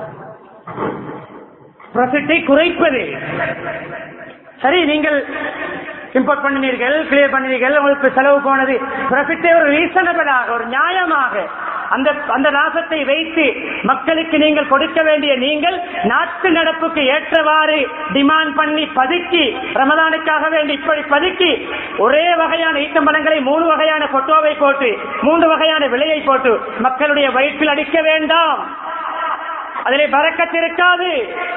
[SPEAKER 1] ப்ராஃபிட்டை குறைப்பது சரி நீங்கள் இம்போர்ட் பண்ணினீர்கள் கிளியர் பண்ணினீர்கள் உங்களுக்கு செலவு போனது ப்ராஃபிட்டை ஒரு ரீசனபிளாக ஒரு நியாயமாக அந்த அந்த லாபத்தை வைத்து மக்களுக்கு நீங்கள் கொடுக்க வேண்டிய நீங்கள் நாட்டு நடப்புக்கு ஏற்றவாறு டிமாண்ட் பண்ணி பதுக்கி ரமதானுக்காக வேண்டி இப்படி பதுக்கி ஒரே வகையான ஈட்டம்பழங்களை மூணு வகையான போட்டோவை போட்டு மூன்று வகையான விலையை போட்டு மக்களுடைய வயிற்றில் அடிக்க வேண்டாம் அதிலே பறக்கத்திருக்காது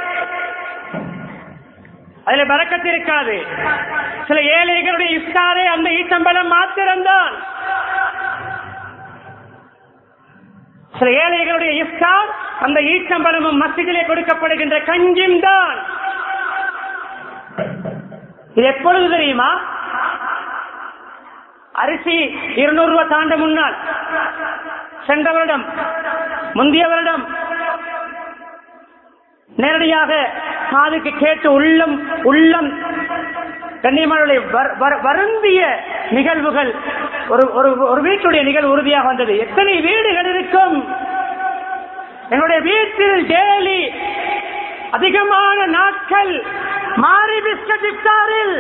[SPEAKER 1] அதில் பறக்கத்திருக்காது சில ஏழைகளுடைய இஃப்தாரே அந்த ஈட்டம்பழம் மாத்திரம்தான் சில ஏழைகளுடைய இஃப்தார் அந்த ஈட்டம்பழமும் மசிதிலே கொடுக்கப்படுகின்ற கஞ்சியும் தான் இது எப்பொழுது தெரியுமா அரிசி இருநூறு ரூபாய் தாண்ட முன்னால் சென்ற வருடம் முந்தைய வருடம் நேரடியாக காதுக்கு கேட்டு உள்ளம் உள்ளம் கண்ணியமானுடைய வருந்திய நிகழ்வுகள் ஒரு ஒரு ஒரு வீட்டுடைய நிகழ்வு உறுதியாக வந்தது எத்தனை வீடுகள் இருக்கும் என்னுடைய வீட்டில் டெய்லி அதிகமான நாட்கள் மாறி பிஸ்கட் இஃப்தாரில்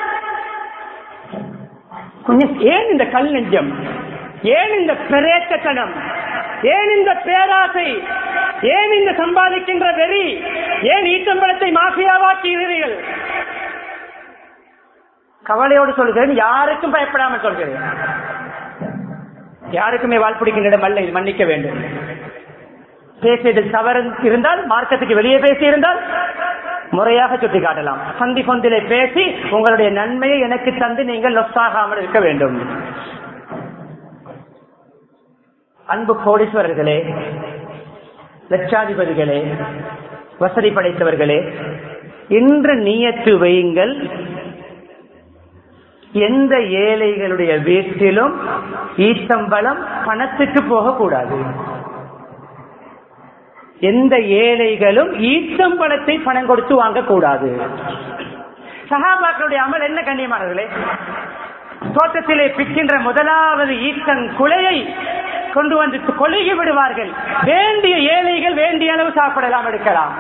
[SPEAKER 1] கொஞ்சம் ஏன் இந்த கல் நெஞ்சம் ஏன் இந்த பிரேச்சத்தனம் ஏன் இந்த பேராசை ஏன் இந்த சம்பாதிக்கின்ற வெறி ஏன் ஈட்டம்பழத்தை மாஃபியாவாக்குகிறீர்கள் கவலையோடு சொல்கிறேன் யாருக்கும் பயப்படாமல் சொல்கிறேன் யாருக்குமே வாழ்பிடிக்கின்ற இடம் அல்ல இது மன்னிக்க வேண்டும் பேசியதில் தவறு இருந்தால் மார்க்கத்துக்கு வெளியே பேசி இருந்தால் முறையாக சுட்டி காட்டலாம் சந்தி பொந்திலே பேசி உங்களுடைய நன்மையை எனக்கு தந்து நீங்கள் லொஸ்டாகாமல் இருக்க வேண்டும் அன்பு கோடீஸ்வரர்களே லட்சாதிபதிகளே வசதி படைத்தவர்களே இன்று நீயத்து வையுங்கள் எந்த ஏழைகளுடைய வீட்டிலும் ஈத்தம்பலம் பணத்துக்கு போகக்கூடாது எந்த ஏழைகளும் ஈத்தம்பழத்தை பணம் கொடுத்து வாங்கக்கூடாது சகாபாக்களுடைய அமல் என்ன கண்ணியமானவர்களே தோட்டத்திலே பிக்கின்ற முதலாவது ஈத்தன் குலையை கொண்டு வந்து கொழுகி விடுவார்கள் வேண்டிய ஏழைகள் வேண்டிய அளவு சாப்பிடலாம் எடுக்கலாம்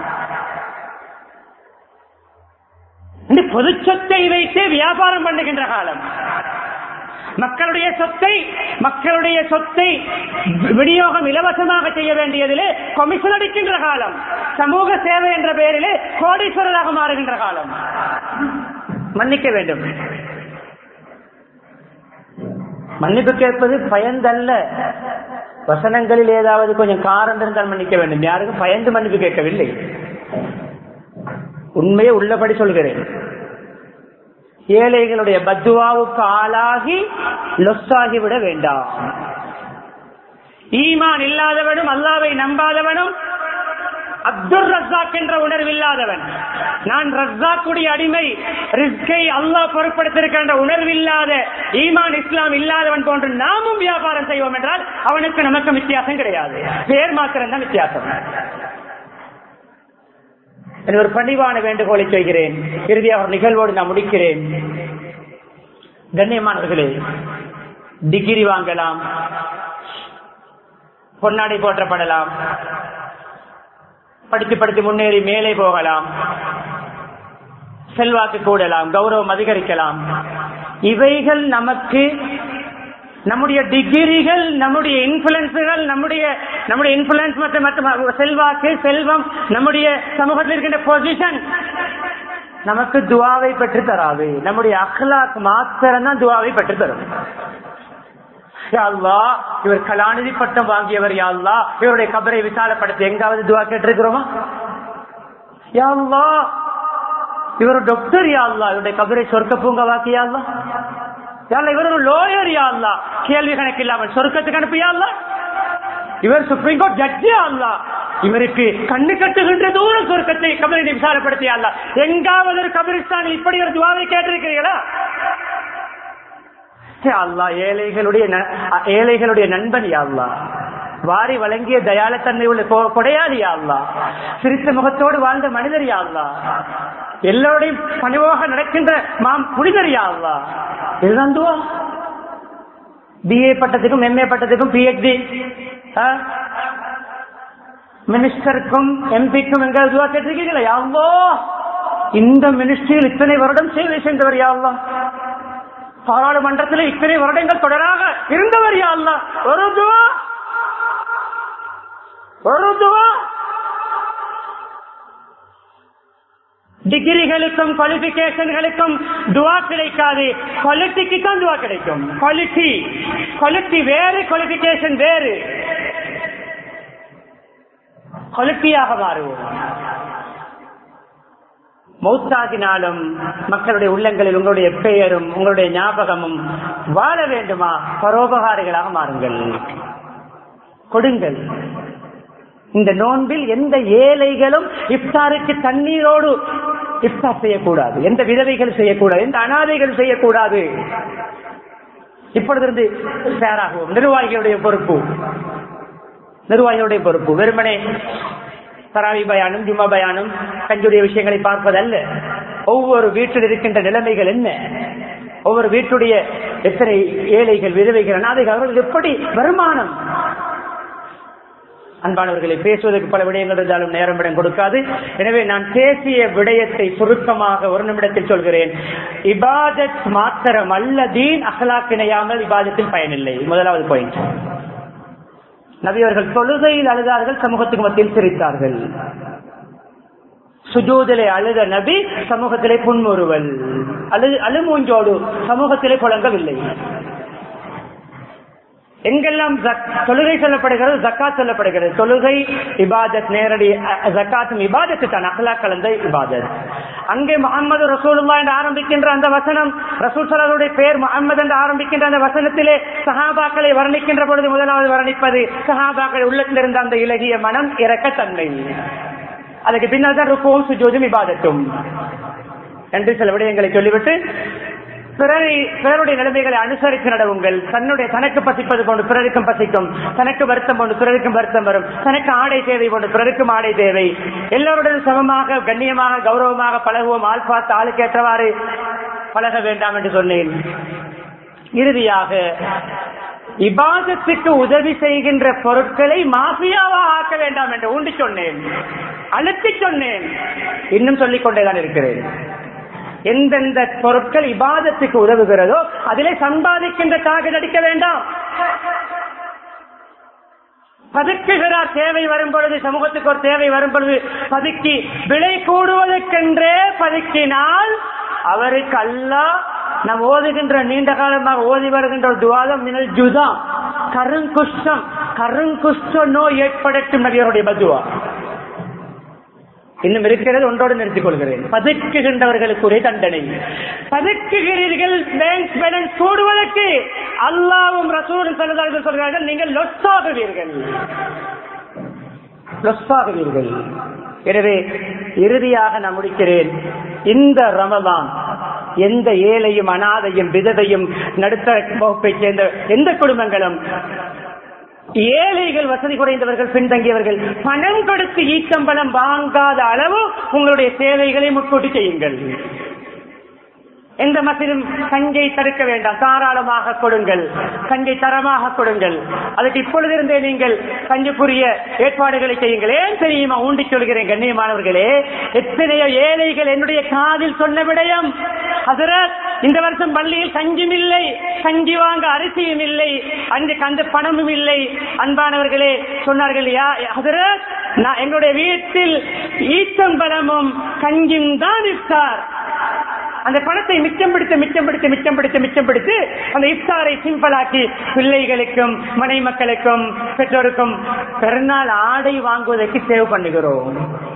[SPEAKER 1] இந்த பொது சொத்தை வைத்தே வியாபாரம் பண்ணுகின்ற காலம் மக்களுடைய சொத்தை மக்களுடைய சொத்தை விநியோகம் இலவசமாக செய்ய வேண்டியதிலே கமிஷன் அடிக்கின்ற காலம் சமூக சேவை என்ற பெயரிலே கோடீஸ்வரராக மாறுகின்ற காலம் மன்னிக்க வேண்டும் மன்னிப்பு கேட்பது பயந்தல்ல வசனங்களில் ஏதாவது கொஞ்சம் காரம் இருந்தால் மன்னிக்க வேண்டும் யாருக்கும் பயந்து மன்னிப்பு கேட்கவில்லை உண்மையை உள்ளபடி சொல்கிறேன் ஏழைகளுடைய பத்துவாவுக்கு ஆளாகி லொஸ்ஸாகி விட வேண்டாம் ஈமான் இல்லாதவனும் அல்லாவை நம்பாதவனும் அப்துல் ரஸ்ஸாக் என்ற உணர்வில்லாதவன் நான் ரஸ்ஸாக்குடைய அடிமை ரிஸ்கை அல்லாஹ் பொருட்படுத்திருக்கின்ற உணர்வில்லாத ஈமான் இஸ்லாம் இல்லாதவன் போன்று நாமும் வியாபாரம் செய்வோம் என்றால் அவனுக்கு நமக்கு வித்தியாசம் கிடையாது பேர் மாத்திரம் தான் வித்தியாசம் என் ஒரு பணிவான வேண்டுகோளை செய்கிறேன் இறுதியாக ஒரு நிகழ்வோடு நான் முடிக்கிறேன் கண்ணியமானவர்களே டிகிரி வாங்கலாம் பொன்னாடை போற்றப்படலாம் படித்து படித்து முன்னேறி மேலே போகலாம் செல்வாக்கு கூடலாம் கௌரவம் அதிகரிக்கலாம் இவைகள் நமக்கு நம்முடைய டிகிரிகள் நம்முடைய இன்ஃபுளுன்ஸுகள் நம்முடைய நம்முடைய இன்ஃபுளுன்ஸ் மற்றும் மற்றும் செல்வாக்கு செல்வம் நம்முடைய சமூகத்தில் இருக்கின்ற பொசிஷன் நமக்கு துவாவை பெற்று தராது நம்முடைய அஹ்லாக் மாத்திரம் தான் துவாவை பெற்று தரும் யாழ்லா இவர் கலாநிதி பட்டம் வாங்கியவர் யாழ்லா இவருடைய கபரை விசாலப்படுத்தி எங்காவது துவா கேட்டிருக்கிறோமா யாழ்லா இவர் டாக்டர் யாழ்லா இவருடைய கபரை சொர்க்க பூங்கவாக்கி யாழ்லா யாழ்லா இவர் ஒரு லோயர் யாழ்லா கேள்வி கணக்கு இல்லாமல் சொர்க்கத்துக்கு அனுப்பியாள்லா இவர் சுப்ரீம் கோர்ட் ஜட்ஜி அல்லா இவருக்கு கண்ணு கட்டுகின்ற தூரம் சொர்க்கத்தை கபரினை விசாரப்படுத்திய அல்ல எங்காவது ஒரு கபிரிஸ்தான் இப்படி ஒரு துவாவை கேட்டிருக்கிறீர்களா யா அல்லாஹ் ஏழைகளுடைய ந- ஏழைகளுடைய நண்பன் யா அல்லாஹ் வாரி வழங்கிய தயாளத்தன்மை உள்ள கொ- கொடையாளி யா அல்லாஹ் சிரித்த முகத்தோடு வாழ்ந்த மனிதர் யா அல்லாஹ் எல்லோருடையும் பணிவாக நடக்கின்ற மாம் புனிதர் யா அல்லாஹ் இதுதான் துவா பிஏ பட்டத்துக்கும் எம்ஏ பட்டத்துக்கும் பிஹெச்டி மினிஸ்டருக்கும் எம்பிக்கும் எங்க துவா கேட்டிருக்கீங்களா யாவோ இந்த மினிஸ்ட்ரியில் இத்தனை வருடம் சேவை செய்தவர் யாவா பாராளுமன்றத்தில் இத்தனை வருடங்கள் தொடராக இருந்தவர் யாவா ஒரு துவா ஒரு துவா டிகிரிகளுக்கும் குவாலிபிகேஷன்களுக்கும் துவா கிடைக்காது குவாலிட்டிக்கு தான் துவா கிடைக்கும் குவாலிட்டி குவாலிட்டி வேறு குவாலிபிகேஷன் வேறு குவாலிட்டியாக மாறுவோம் மௌத்தாகினாலும் மக்களுடைய உள்ளங்களில் உங்களுடைய பெயரும் உங்களுடைய ஞாபகமும் வாழ வேண்டுமா பரோபகாரிகளாக மாறுங்கள் கொடுங்கள் இந்த நோன்பில் எந்த ஏழைகளும் இஃப்தாருக்கு தண்ணீரோடு இஃப்தார் செய்யக்கூடாது எந்த விதவைகள் செய்யக்கூடாது எந்த அனாதைகள் செய்யக்கூடாது இப்பொழுதிருந்து சேராகுவோம் நிர்வாகிகளுடைய பொறுப்பு நிர்வாகிகளுடைய பொறுப்பு வெறுமனே தராவி பயானும் ஜும்மா பயானும் கஞ்சுடைய விஷயங்களை பார்ப்பதல்ல ஒவ்வொரு வீட்டில் இருக்கின்ற நிலைமைகள் என்ன ஒவ்வொரு வீட்டுடைய எத்தனை ஏழைகள் விதவைகள் அனாதைகள் அவர்களுக்கு எப்படி வருமானம் அன்பானவர்களை பேசுவதற்கு பல விடயங்கள் இருந்தாலும் நேரம் இடம் கொடுக்காது எனவே நான் பேசிய விடயத்தை சுருக்கமாக ஒரு நிமிடத்தில் சொல்கிறேன் இபாதத் மாத்திரம் அல்ல தீன் அகலாக்கிணையாமல் இபாதத்தில் பயனில்லை முதலாவது பாயிண்ட் நபியவர்கள் தொழுகையில் அழுதார்கள் சமூகத்துக்கு மத்தியில் சிரித்தார்கள் சுஜூதிலே அழுத நபி சமூகத்திலே புன்முறுவல் அழு அழுமூஞ்சோடு சமூகத்திலே புழங்கவில்லை எங்கெல்லாம் ஜக்- தொழுகை சொல்லப்படுகிறது ஜக்காத் சொல்லப்படுகிறது தொழுகை இபாதத் நேரடி அ- ஜக்காத்தும் இபாதத்து தான் அகலா கலந்த இபாதத் அங்கே முகமது ரசூலுல்லா என்று ஆரம்பிக்கின்ற அந்த வசனம் ரசூல் சலாருடைய பெயர் முகமது என்று ஆரம்பிக்கின்ற அந்த வசனத்திலே சஹாபாக்களை வர்ணிக்கின்ற பொழுது முதலாவது வர்ணிப்பது சஹாபாக்கள் உள்ளத்தில் இருந்த அந்த இலகிய மனம் இறக்கத்தன்மை அதுக்கு பின்னால் தான் ருக்குவும் சுஜோதும் இபாதத்தும் என்று சில விடயங்களை சொல்லிவிட்டு பிறரை பிறருடைய நிலைமைகளை அனுசரித்து நடவுங்கள் தன்னுடைய தனக்கு பசிப்பது போன்று பிறருக்கும் பசிக்கும் தனக்கு வருத்தம் போன்று பிறருக்கும் வருத்தம் வரும் தனக்கு ஆடை தேவை போன்று பிறருக்கும் ஆடை தேவை எல்லோருடன் சமமாக கண்ணியமாக கௌரவமாக பழகுவோம் ஆள் பார்த்து ஆளுக்கு ஏற்றவாறு பழக வேண்டாம் என்று சொன்னேன் இறுதியாக இபாதத்துக்கு உதவி செய்கின்ற பொருட்களை மாஃபியாவா ஆக்க வேண்டாம் என்று ஊண்டி சொன்னேன் அழுத்தி சொன்னேன் இன்னும் சொல்லிக் கொண்டேதான் இருக்கிறேன் எந்தெந்த பொருட்கள் இபாதத்துக்கு உதவுகிறதோ அதிலே சம்பாதிக்கின்ற தாக நடிக்க வேண்டாம் பதுக்குகிறார் தேவை வரும் பொழுது சமூகத்துக்கு ஒரு தேவை வரும் பொழுது பதுக்கி விலை கூடுவதற்கென்றே பதுக்கினால் அவருக்கு அல்லாஹ் நாம் ஓதுகின்ற நீண்ட காலமாக ஓதி வருகின்ற ஒரு துவாதம் மினல் ஜுதா கருங்குஷ்டம் கருங்குஷ்ட நோய் ஏற்படட்டும் நபியருடைய பதுவா இன்னும் இருக்கிறது ஒன்றோடு நிறுத்திக் கொள்கிறேன் பதுக்குகின்றவர்களுக்குரிய தண்டனை பதுக்குகிறீர்கள் பேங்க் பேலன்ஸ் கூடுவதற்கு அல்லாவும் ரசூலும் சொல்லுதார்கள் சொல்கிறார்கள் நீங்கள் லொஸ்ஸாகுவீர்கள் லொஸ்ஸாகுவீர்கள் எனவே இறுதியாக நான் முடிக்கிறேன் இந்த ரமதான் எந்த ஏழையும் அனாதையும் விதவையும் நடுத்தர வகுப்பைச் சேர்ந்த எந்த குடும்பங்களும் ஏழைகள் வசதி குறைந்தவர்கள் பின்தங்கியவர்கள் பணம் கொடுத்து ஈச்சம்பளம் வாங்காத அளவு உங்களுடைய சேவைகளை முற்கூட்டி செய்யுங்கள் எந்த மசிலும் கஞ்சை தடுக்க வேண்டாம் தாராளமாக கொடுங்கள் கஞ்சை தரமாக கொடுங்கள் அதுக்கு இப்பொழுதிருந்தே நீங்கள் கஞ்சிக்குரிய ஏற்பாடுகளை செய்யுங்கள் ஏன் தெரியுமா ஊண்டி சொல்கிறேன் கண்ணியமானவர்களே எத்தனையோ ஏழைகள் என்னுடைய காதில் சொன்ன விடயம் ஹசரத் இந்த வருஷம் பள்ளியில் கஞ்சும் இல்லை கஞ்சி வாங்க அரிசியும் இல்லை அன்று கந்த பணமும் இல்லை அன்பானவர்களே சொன்னார்கள் யா ஹசரத் நான் எங்களுடைய வீட்டில் ஈச்சம்பழமும் கஞ்சும் தான் இஃப்தார் அந்த பணத்தை மிச்சம் பிடித்து மிச்சம் பிடித்து மிச்சம் பிடித்து மிச்சம் பிடித்து அந்த இஃப்தாரை சிம்பிளாக்கி பிள்ளைகளுக்கும் மனை மக்களுக்கும் பெற்றோருக்கும் பெருநாள் ஆடை வாங்குவதற்கு சேவ் பண்ணுகிறோம்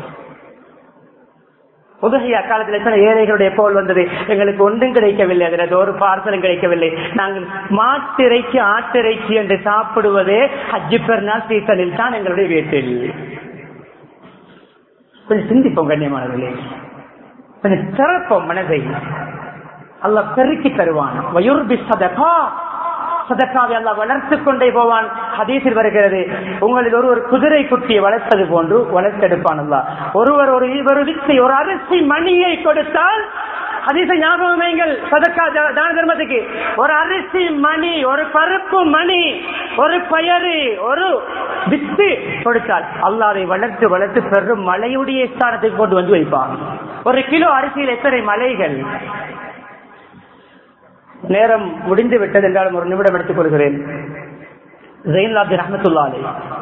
[SPEAKER 1] உதகை அக்காலத்தில் எத்தனை ஏழைகளுடைய போல் வந்தது எங்களுக்கு ஒன்றும் கிடைக்கவில்லை அதில் ஒரு பார்சலும் கிடைக்கவில்லை நாங்கள் மாட்டிறைச்சி ஆட்டிறைச்சி என்று சாப்பிடுவதே ஹஜ்ஜி பெருநாள் சீசனில் தான் எங்களுடைய வீட்டில் கொஞ்சம் சிந்திப்போம் கண்ணியமானவர்களே கொஞ்சம் திறப்போம் மனதை அல்லாஹ் பெருக்கி தருவான் வயுர்பி சதகா சதக்காவை அல்லாஹ் வளர்த்துக் கொண்டே போவான் ஹதீஸில் வருகிறது உங்களில் ஒரு ஒரு குதிரை குட்டியை வளர்ப்பது போன்று வளர்த்தெடுப்பான் அல்லாஹ் ஒருவர் ஒரு ஒரு வித்தை ஒரு அரிசி மணியை கொடுத்தால் ஹதீஸை ஞாபகம் வையுங்கள் சதக்கா த- தான தர்மத்துக்கு ஒரு அரிசி மணி ஒரு பருப்பு மணி ஒரு பயறு ஒரு வித்து கொடுத்தால் அல்லாஹ் அதை வளர்த்து வளர்த்து பெரும் மலையுடைய ஸ்தானத்துக்கு கொண்டு வந்து வைப்பான் ஒரு கிலோ அரிசியில் எத்தனை மலைகள் நேரம் முடிந்து விட்டது என்றாலும் ஒரு நிமிடம் எடுத்துக் கொள்கிறேன் ஜெயின்லாப்தி ரஹமத்துல்லாலே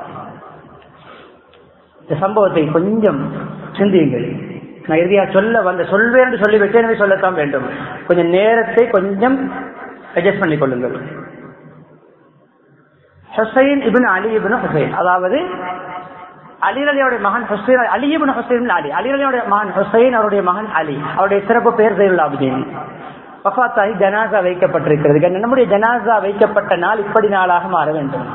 [SPEAKER 1] இந்த சம்பவத்தை கொஞ்சம் சிந்தியுங்கள் நான் இறுதியா சொல்ல வந்த சொல்வேன் என்று சொல்லிவிட்டு எனவே சொல்லத்தான் வேண்டும் கொஞ்சம் நேரத்தை கொஞ்சம் அட்ஜஸ்ட் பண்ணிக் கொள்ளுங்கள் ஹுசைன் இபின் அலி இபின் ஹுசைன் அதாவது அலி அலியோட மகன் ஹுசைன் அலி இபின் ஹுசைன் அலி அலி அலியோட மகன் ஹுசைன் அவருடைய மகன் அலி அவருடைய சிறப்பு பெயர் ஜெயினுல் ஆபிதீன் வஃபாத்தாகி ஜனாசா வைக்கப்பட்டிருக்கிறது கண்ணு, நம்முடைய ஜனாசா வைக்கப்பட்ட நாள் இப்படி நாளாக மாற வேண்டும்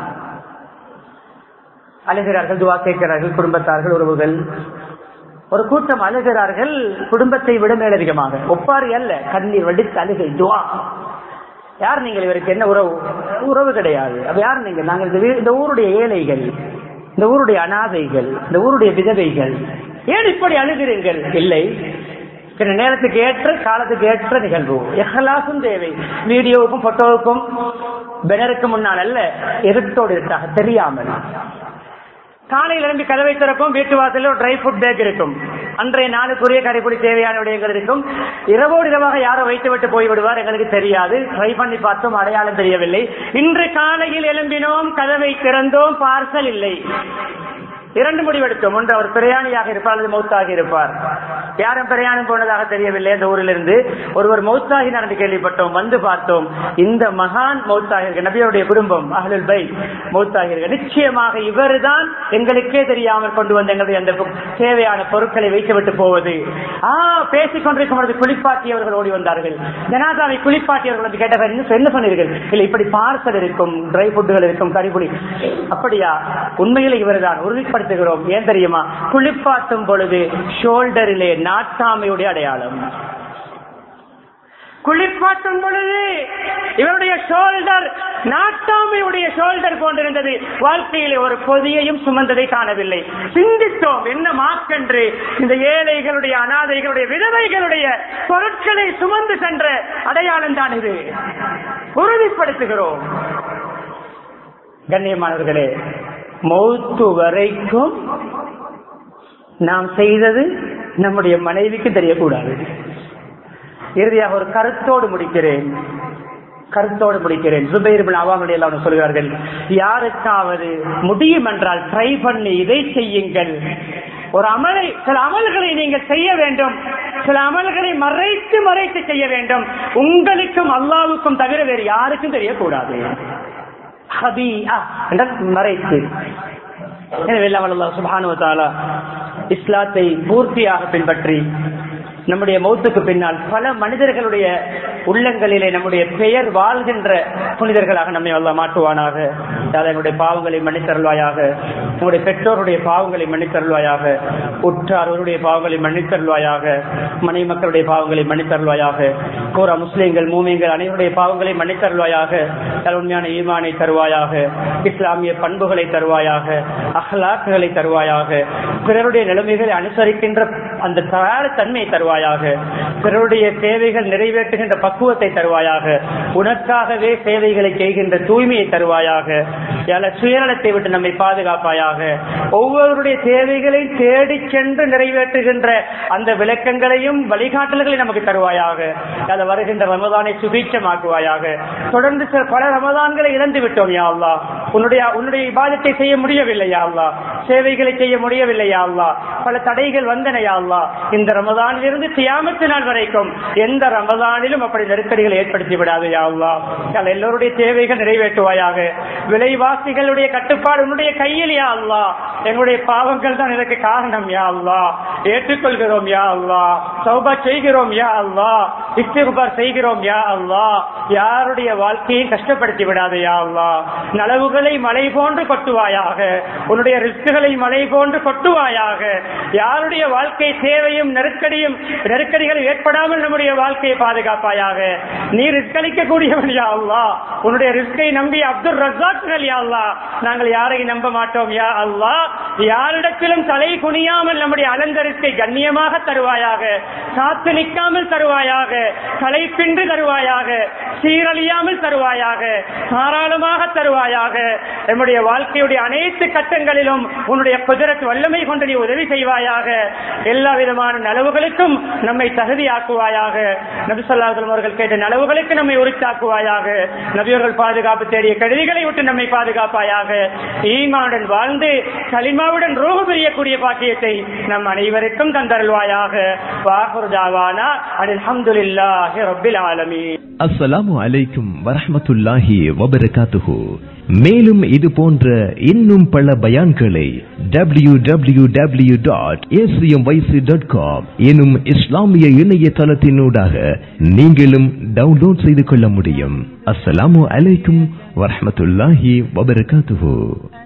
[SPEAKER 1] அழுகிறார்கள் துவா கேட்கிறார்கள் குடும்பத்தார்கள் உறவுகள் ஒரு கூட்டம் அழுகிறார்கள் குடும்பத்தை விட மேலதிகமாக ஒப்பாரி அல்ல கண்ணீர் வடித்து அழுகை துவா யார் நீங்கள் இவருக்கு என்ன உறவு உறவு கிடையாது அப்ப யார் நீங்கள் நாங்கள் இந்த வீ- இந்த ஊருடைய ஏழைகள் இந்த ஊருடைய அனாதைகள் இந்த ஊருடைய விதவைகள் ஏன் இப்படி அழுகிறீர்கள் இல்லை சில நேரத்துக்கு ஏற்ற காலத்துக்கு ஏற்ற நிகழ்வு எஹலாசும் தேவை வீடியோவுக்கும் போட்டோவுக்கும் பெனருக்கு முன்னால் அல்ல இருட்டோடு இருட்டாக தெரியாமல் காலையில் எழும்பி கதவை திறக்கும் வீட்டு வாசலில் ஒரு ட்ரை ஃபுட் பேக் இருக்கும் அன்றைய நாளுக்குரிய கரைக்குடி தேவையான விடயங்கள் இருக்கும் இரவோடு இரவாக யாரோ வைத்து விட்டு போய் விடுவார் எங்களுக்கு தெரியாது ட்ரை பண்ணி பார்த்தோம் அடையாளம் தெரியவில்லை இன்று காலையில் எழும்பினோம் கதவை திறந்தோம் பார்சல் இல்லை இரண்டு முடிவெடுத்தோம் ஒன்று அவர் பிரயாணியாக இருப்பார் அல்லது மௌத்தாகி இருப்பார் யாரும் பிரயாணம் போனதாக தெரியவில்லை அந்த ஊரிலிருந்து ஒருவர் மௌத்தாகினார் என்று கேள்விப்பட்டோம் வந்து பார்த்தோம் இந்த மகான் மௌத்தாகிர்கள் நபியோடைய குடும்பம் அகலுல் பை மௌத்தாகிர்கள் நிச்சயமாக இவர்தான் எங்களுக்கே தெரியாமல் கொண்டு வந்த எங்களுடைய அந்த தேவையான பொருட்களை வைத்துவிட்டு போவது ஆ பேசிக் கொண்டிருக்கும் பொழுது குளிப்பாட்டியவர்கள் ஓடி வந்தார்கள் ஜனாதாவை குளிப்பாட்டியவர்கள் வந்து கேட்டவர் என்ன என்ன சொன்னீர்கள் இல்லை இப்படி பார்சல் இருக்கும் ட்ரை ஃபுட்டுகள் இருக்கும் கறிபுடி அப்படியா உண்மையில இவர்தான் உறுதிப்படுத்துகிறோம் ஏன் தெரியுமா குளிப்பாட்டும் பொழுது ஷோல்டரிலே நாட்டாமையுடைய அடையாளம் குளிப்பாட்டும் பொழுது இவருடைய ஷோல்டர் நாட்டாமையுடைய ஷோல்டர் போன்றிருந்தது வாழ்க்கையிலே ஒரு பொதியையும் சுமந்ததை காணவில்லை சிந்தித்தோம் என்ன மாக்கென்று இந்த ஏழைகளுடைய அனாதைகளுடைய விதவைகளுடைய பொருட்களை சுமந்து சென்ற அடையாளம் தான் இது உறுதிப்படுத்துகிறோம் கண்ணியமானவர்களே மௌத்து வரைக்கும் நாம் செய்தது நம்முடைய மனைவிக்கு தெரியக்கூடாது இறுதியாக ஒரு கருத்தோடு முடிக்கிறேன் கருத்தோடு முடிக்கிறேன் சுபைர் பின் அவாமுடைய எல்லாம் சொல்கிறார்கள் யாருக்காவது முடியும் என்றால் ட்ரை பண்ணி இதை செய்யுங்கள் ஒரு அமலை சில அமல்களை நீங்கள் செய்ய வேண்டும் சில அமல்களை மறைத்து மறைத்து செய்ய வேண்டும் உங்களுக்கும் அல்லாவுக்கும் தவிர வேறு யாருக்கும் தெரியக்கூடாது ஹபீஆ என்ற மறைத்து எனவே அல்லாஹ் சுப்ஹானஹு வ தஆலா இஸ்லாத்தை பூர்த்தியாக பின்பற்றி நம்முடைய மௌத்துக்கு பின்னால் பல மனிதர்களுடைய உள்ளங்களிலே நம்முடைய பெயர் வாழ்கின்ற புனிதர்களாக நம்மை அல்ல மாட்டுவானாக யார் எங்களுடைய பாவங்களை மன்னித்தருள்வாயாக நம்முடைய பெற்றோருடைய பாவங்களை மன்னித்தருள்வாயாக உற்றாரோருடைய பாவங்களை மன்னித்தருள்வாயாக மனை மக்களுடைய பாவங்களை மன்னித்தருள்வாயாக பூரா முஸ்லீம்கள் மூமியங்கள் அனைவருடைய பாவங்களை மன்னித்தருள்வாயாக யார் உண்மையான ஈமானை தருவாயாக இஸ்லாமிய பண்புகளை தருவாயாக அஹ்லாக்குகளை தருவாயாக பிறருடைய நிலைமைகளை அனுசரிக்கின்ற அந்த தயார தன்மையை தருவாயாக பிறருடைய தேவைகள் நிறைவேற்றுகின்ற பக்குவத்தை தருவாயாக உனக்காகவே சேவைகளை செய்கின்ற தூய்மையை தருவாயாக யால சுயநலத்தை விட்டு நம்மை பாதுகாப்பாயாக ஒவ்வொருடைய தேவைகளை தேடி சென்று நிறைவேற்றுகின்ற அந்த விளக்கங்களையும் வழிகாட்டல்களையும் நமக்கு தருவாயாக யால வருகின்ற ரமதானை சுபீட்சமாக்குவாயாக தொடர்ந்து சில பல ரமதான்களை இழந்து விட்டோம் யா அல்லா உன்னுடைய உன்னுடைய இபாதத்தை செய்ய முடியவில்லையா அல்லா சேவைகளை செய்ய முடியவில்லையா அல்லா பல தடைகள் வந்தன யா அல்லா இந்த ரமதானிலிருந்து தியாமத்து நாள் வரைக்கும் எந்த ரமதானிலும் அப்படி நெருக்கடிகளை ஏற்படுத்தி விடாது யா அல்லா யா அல்லா, எல்லோருடைய தேவைகள் நிறைவேற்றுவாயாக விலைவாசிகளுடைய கட்டுப்பாடு உன்னுடைய கையில் யா அல்லா எங்களுடைய பாவங்கள் தான் இதற்கு காரணம் யா அல்லா ஏற்றுக்கொள்கிறோம் யா அல்லா சௌபா செய்கிறோம் யா அல்லா இஸ்திகுபார் செய்கிறோம் யா அல்லா யாருடைய வாழ்க்கையை கஷ்டப்படுத்தி விடாத யா அல்லா நலவுகளை மலை போன்று கொட்டுவாயாக உன்னுடைய ரிஸ்குகளை மலை போன்று கொட்டுவாயாக யாருடைய வாழ்க்கை தேவையும் நெருக்கடியும் நெருக்கடிகள் ஏற்படாமல் நம்முடைய வாழ்க்கையை பாதுகாப்பாயாக நீ ரிஸ்க் அளிக்கக்கூடியவன் யா அல்லா உன்னுடைய ரிஸ்கை நம்பி அப்துல் ரசாக்கள் யா அல்லா நாங்கள் யாரையும் நம்ப மாட்டோம் யா அல்லா யாரிடத்திலும் தலை குனியாமல் நம்முடைய அலந்த ரிஸ்கை கண்ணியமாக தருவாயாக காத்து நிற்காமல் தருவாயாக களைப்பின்றி தருவாயாக சீரழியாமல் தருவாயாக தாராளமாக தருவாயாக நம்முடைய வாழ்க்கையுடைய அனைத்து கட்டங்களிலும் உன்னுடைய குதிரத்து வல்லமை கொண்டு நீ உதவி செய்வாயாக எல்லா விதமான நலவுகளுக்கும் நம்மை தகுதியாக்குவாயாக நபிசல்லாசலம் அவர்கள் கேட்ட நலவுகளுக்கு நம்மை உரித்தாக்குவாயாக நபியர்கள் பாதுகாப்பு தேடிய கருதிகளை விட்டு நம்மை பாதுகாப்பாயாக ஈமாவுடன் வாழ்ந்து களிமாவுடன் ரோக பிரியக்கூடிய பாக்கியத்தை நம் அனைவருக்கும் தந்தருள்வாயாக வாகுர்தாவானா அல்ஹம்துலில்லாஹி ரப்பில் ஆலமீன்
[SPEAKER 2] அஸ்ஸலாமு அலைக்கும் வரஹ்மத்துல்லாஹி வபரகாத்துஹு மேலும் இது போன்ற இன்னும் பல பயான்களை W W W dot dot com எனும் இஸ்லாமிய இணையதளத்தினூடாக நீங்களும் டவுன்லோட் செய்து கொள்ள முடியும் அஸ்ஸலாமு அலைக்கும் வரஹ்மத்துல்லாஹி வபரகாத்துஹு